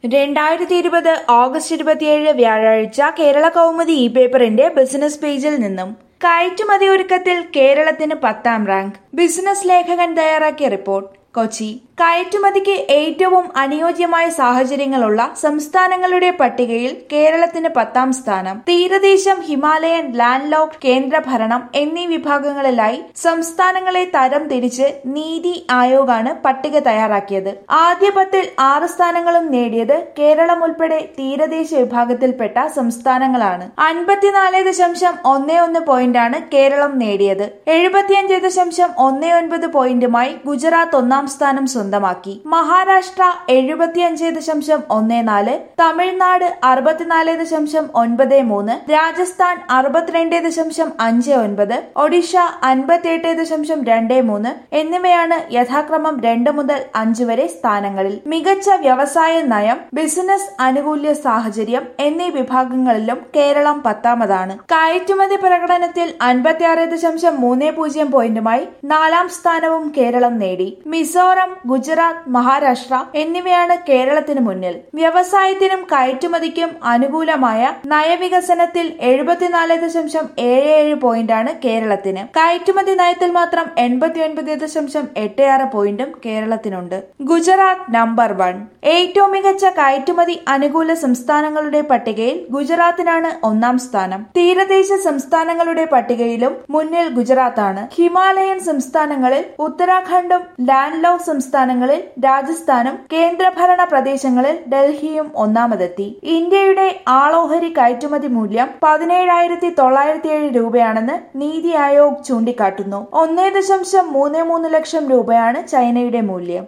രണ്ടായിരത്തി ഇരുപത് ഓഗസ്റ്റ് ഇരുപത്തിയേഴ് വ്യാഴാഴ്ച കേരള കൗമുദി ഇ പേപ്പറിന്റെ ബിസിനസ് പേജിൽ നിന്നും കയറ്റുമതി ഒരുക്കത്തിൽ കേരളത്തിന് പത്താം റാങ്ക് ബിസിനസ് ലേഖകൻ തയ്യാറാക്കിയ റിപ്പോർട്ട് കൊച്ചി കയറ്റുമതിക്ക് ഏറ്റവും അനുയോജ്യമായ സാഹചര്യങ്ങളുള്ള സംസ്ഥാനങ്ങളുടെ പട്ടികയിൽ കേരളത്തിന് പത്താം സ്ഥാനം തീരദേശം ഹിമാലയൻ ലാൻഡ് ലോക്ക് കേന്ദ്രഭരണം എന്നീ വിഭാഗങ്ങളിലായി സംസ്ഥാനങ്ങളെ തരം തിരിച്ച് നീതി ആയോഗാണ് പട്ടിക തയ്യാറാക്കിയത് ആദ്യ പത്തിൽ ആറ് സ്ഥാനങ്ങളും നേടിയത് കേരളം ഉൾപ്പെടെ തീരദേശ വിഭാഗത്തിൽപ്പെട്ട സംസ്ഥാനങ്ങളാണ് അൻപത്തിനാല് ദശാംശം ഒന്ന് ഒന്ന് പോയിന്റാണ് കേരളം നേടിയത് എഴുപത്തിയഞ്ച് ദശാംശം ഒന്ന് ഒൻപത് പോയിന്റുമായി ഗുജറാത്ത് ഒന്നാം സ്ഥാനം സ്വന്തമാക്കി മഹാരാഷ്ട്ര എഴുപത്തിയഞ്ച് ദശാംശം ഒന്ന് നാല് തമിഴ്നാട് അറുപത്തിനാല് ദശാംശം ഒൻപത് മൂന്ന് രാജസ്ഥാൻ അറുപത്തിരണ്ട് ദശാംശം അഞ്ച് ഒൻപത് ഒഡീഷ അൻപത്തിയെട്ട് ദശാംശം രണ്ട് മൂന്ന് എന്നിവയാണ് യഥാക്രമം രണ്ട് മുതൽ അഞ്ച് വരെ സ്ഥാനങ്ങളിൽ മികച്ച വ്യവസായ നയം ബിസിനസ് അനുകൂല്യ സാഹചര്യം എന്നീ വിഭാഗങ്ങളിലും കേരളം പത്താമതാണ് കയറ്റുമതി പ്രകടനത്തിൽ അൻപത്തിയാറ് ദശാംശം മൂന്ന് പൂജ്യം പോയിന്റുമായി നാലാം സ്ഥാനവും കേരളം നേടി മിസോറം ഗുജറാത്ത് മഹാരാഷ്ട്ര എന്നിവയാണ് കേരളത്തിന് മുന്നിൽ വ്യവസായത്തിനും കയറ്റുമതിക്കും അനുകൂലമായ നയവികസനത്തിൽ എഴുപത്തിനാല് ദശാംശം ഏഴ് ഏഴ് പോയിന്റാണ് കേരളത്തിന് കയറ്റുമതി നയത്തിൽ മാത്രം എൺപത്തിയൊൻപത് ദശാംശം എട്ട് ആറ് പോയിന്റും കേരളത്തിനുണ്ട് ഗുജറാത്ത് നമ്പർ വൺ ഏറ്റവും മികച്ച കയറ്റുമതി അനുകൂല സംസ്ഥാനങ്ങളുടെ പട്ടികയിൽ ഗുജറാത്തിനാണ് ഒന്നാം സ്ഥാനം തീരദേശ സംസ്ഥാനങ്ങളുടെ പട്ടികയിലും മുന്നിൽ ഗുജറാത്താണ് ഹിമാലയൻ സംസ്ഥാനങ്ങളിൽ ഉത്തരാഖണ്ഡും ലാൻഡ് ലോക്ക് സംസ്ഥാനങ്ങളിൽ രാജസ്ഥാനും കേന്ദ്രഭരണ പ്രദേശങ്ങളിൽ ഡൽഹിയും ഒന്നാമതെത്തി ഇന്ത്യയുടെ ആളോഹരി കയറ്റുമതി മൂല്യം പതിനേഴായിരത്തി തൊള്ളായിരത്തി ഏഴ് രൂപയാണെന്ന് നീതി ആയോഗ് ചൂണ്ടിക്കാട്ടുന്നു ഒന്നേ ദശാംശം മൂന്ന് മൂന്ന് ലക്ഷം രൂപയാണ് ചൈനയുടെ മൂല്യം